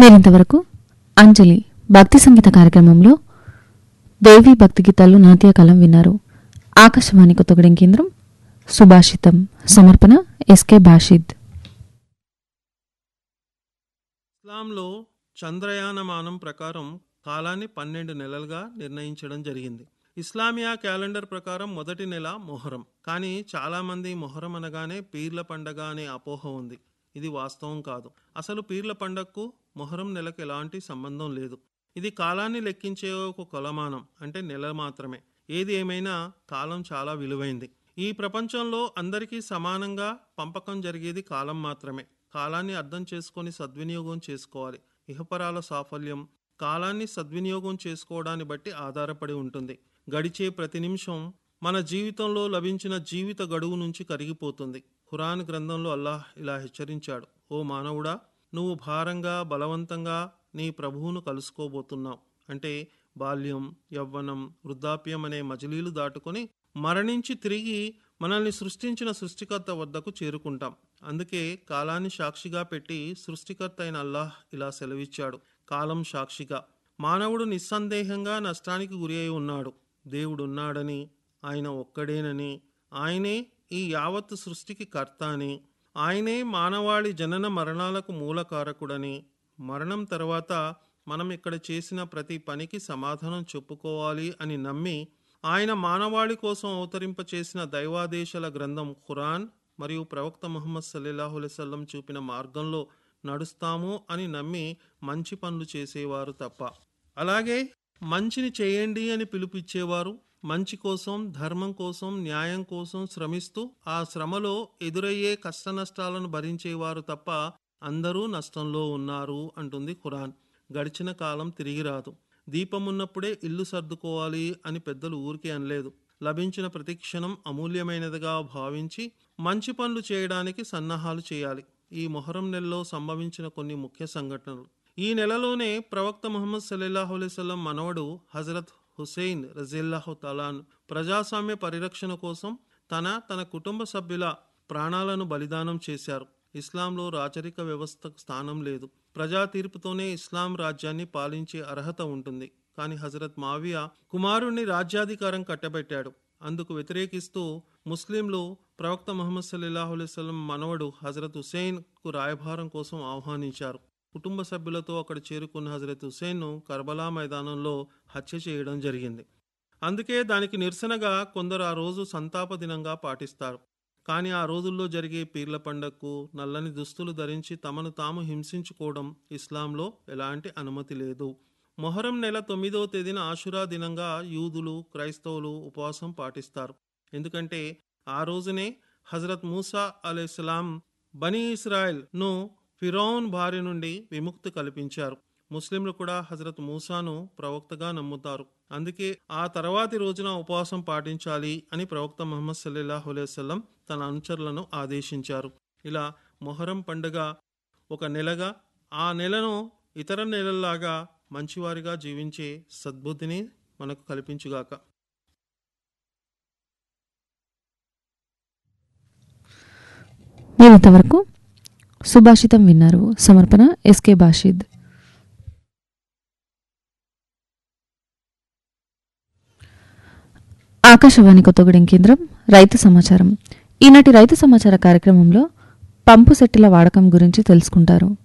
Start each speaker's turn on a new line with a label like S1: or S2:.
S1: మీరింతవరకు అంజలి భక్తి సంగీత కార్యక్రమంలో దేవి భక్తి గీతాలు నాట్యకాలం విన్నారు ఆకాశవాణి కొత్తగూడెం కేంద్రం సుభాషితం సమర్పణ ఎస్కే బాషిద్
S2: ఇస్లాంలో చంద్రయానమానం ప్రకారం కాలాన్ని పన్నెండు నెలలుగా నిర్ణయించడం జరిగింది ఇస్లామియా క్యాలెండర్ ప్రకారం మొదటి నెల మొహరం కానీ చాలామంది మొహరం అనగానే పీర్ల పండగ అనే అపోహ ఉంది ఇది వాస్తవం కాదు అసలు పీర్ల పండగకు మొహరం నెలకు ఎలాంటి సంబంధం లేదు ఇది కాలాన్ని లెక్కించే ఒక కొలమానం అంటే నెల మాత్రమే ఏది ఏమైనా కాలం చాలా విలువైంది ఈ ప్రపంచంలో అందరికీ సమానంగా పంపకం జరిగేది కాలం మాత్రమే కాలాన్ని అర్థం చేసుకొని సద్వినియోగం చేసుకోవాలి ఇహపరాల సాఫల్యం కాలాన్ని సద్వినియోగం చేసుకోవడాన్ని బట్టి ఆధారపడి ఉంటుంది గడిచే ప్రతి నిమిషం మన జీవితంలో లభించిన జీవిత గడువు నుంచి కరిగిపోతుంది ఖురాన్ గ్రంథంలో అల్లాహ్ ఇలా హెచ్చరించాడు ఓ మానవుడా నువ్వు భారంగా బలవంతంగా నీ ప్రభువును కలుసుకోబోతున్నావు అంటే బాల్యం యవ్వనం వృద్ధాప్యం అనే మజిలీలు దాటుకొని మరణించి తిరిగి మనల్ని సృష్టించిన సృష్టికర్త వద్దకు చేరుకుంటాం అందుకే కాలాన్ని సాక్షిగా పెట్టి సృష్టికర్త అయిన అల్లాహ్ ఇలా సెలవిచ్చాడు కాలం సాక్షిగా మానవుడు నిస్సందేహంగా నష్టానికి గురి అయి ఉన్నాడు దేవుడున్నాడని ఆయన ఒక్కడేనని ఆయనే ఈ యావత్ సృష్టికి కర్త అని ఆయనే మానవాళి జనన మరణాలకు మూలకారకుడని మరణం తర్వాత మనం ఇక్కడ చేసిన ప్రతి పనికి సమాధానం చెప్పుకోవాలి అని నమ్మి ఆయన మానవాళి కోసం అవతరింప చేసిన దైవాదేశాల గ్రంథం ఖురాన్ మరియు ప్రవక్త ముహమ్మద్ సల్లాహు అలైవల్లం చూపిన మార్గంలో నడుస్తాము అని నమ్మి మంచి పనులు చేసేవారు తప్ప అలాగే మంచిని చేయండి అని పిలుపిచ్చేవారు మంచి కోసం ధర్మం కోసం న్యాయం కోసం శ్రమిస్తూ ఆ శ్రమలో ఎదురయ్యే కష్ట నష్టాలను భరించేవారు తప్ప అందరూ నష్టంలో ఉన్నారు అంటుంది ఖురాన్ గడిచిన కాలం తిరిగి రాదు దీపం ఉన్నప్పుడే ఇల్లు సర్దుకోవాలి అని పెద్దలు ఊరికే అనలేదు లభించిన ప్రతి క్షణం అమూల్యమైనదిగా భావించి మంచి పనులు చేయడానికి సన్నాహాలు చేయాలి ఈ మొహరం నెలలో సంభవించిన కొన్ని ముఖ్య సంఘటనలు ఈ నెలలోనే ప్రవక్త ముహమ్మద్ సల్లాహు అలైవల్లం మనవడు హజరత్ హుసేన్ రజిల్లాహు తలాన్ ప్రజాస్వామ్య పరిరక్షణ కోసం తన తన కుటుంబ సభ్యుల ప్రాణాలను బలిదానం చేశారు ఇస్లాంలో రాచరిక వ్యవస్థకు స్థానం లేదు ప్రజా తీర్పుతోనే ఇస్లాం రాజ్యాన్ని పాలించే అర్హత ఉంటుంది కానీ హజరత్ మావియా కుమారుణ్ణి రాజ్యాధికారం కట్టబెట్టాడు అందుకు వ్యతిరేకిస్తూ ముస్లింలు ప్రవక్త ముహమ్మద్ సల్లాహు అలైవలం మనవడు హజరత్ హుసేన్కు రాయభారం కోసం ఆహ్వానించారు కుటుంబ సభ్యులతో అక్కడ చేరుకున్న హజరత్ హుసేన్ను కర్బలా మైదానంలో హత్య చేయడం జరిగింది అందుకే దానికి నిరసనగా కొందరు ఆ రోజు సంతాప దినంగా పాటిస్తారు కానీ ఆ రోజుల్లో జరిగే పీర్ల పండగకు నల్లని దుస్తులు ధరించి తమను తాము హింసించుకోవడం ఇస్లాంలో ఎలాంటి అనుమతి లేదు మొహరం నెల తొమ్మిదవ తేదీన ఆషురా దినంగా యూదులు క్రైస్తవులు ఉపవాసం పాటిస్తారు ఎందుకంటే ఆ రోజునే హజరత్ మూసా అలైహిస్సలాం బనీ ఇస్రాయెల్ ను ఫిరౌన్ బారి నుండి విముక్తి కల్పించారు ముస్లింలు కూడా హజరత్ మూసాను ప్రవక్తగా నమ్ముతారు అందుకే ఆ తర్వాతి రోజున ఉపవాసం పాటించాలి అని ప్రవక్త ముహమ్మద్ సల్లాహు అలైవల్లం తన అనుచరులను ఆదేశించారు ఇలా మొహరం పండుగ ఒక నెలగా ఆ నెలను ఇతర నెలల్లాగా మంచివారిగా జీవించే సద్బుద్ధిని మనకు కల్పించుగాక
S1: మీరింతవరకు సుభాషితం విన్నారు సమర్పణ ఎస్కే బాషిద్ ఆకాశవాణి కొత్తగూడెం కేంద్రం రైతు సమాచారం ఈనాటి రైతు సమాచార కార్యక్రమంలో పంపు సెట్టుల వాడకం గురించి తెలుసుకుంటారు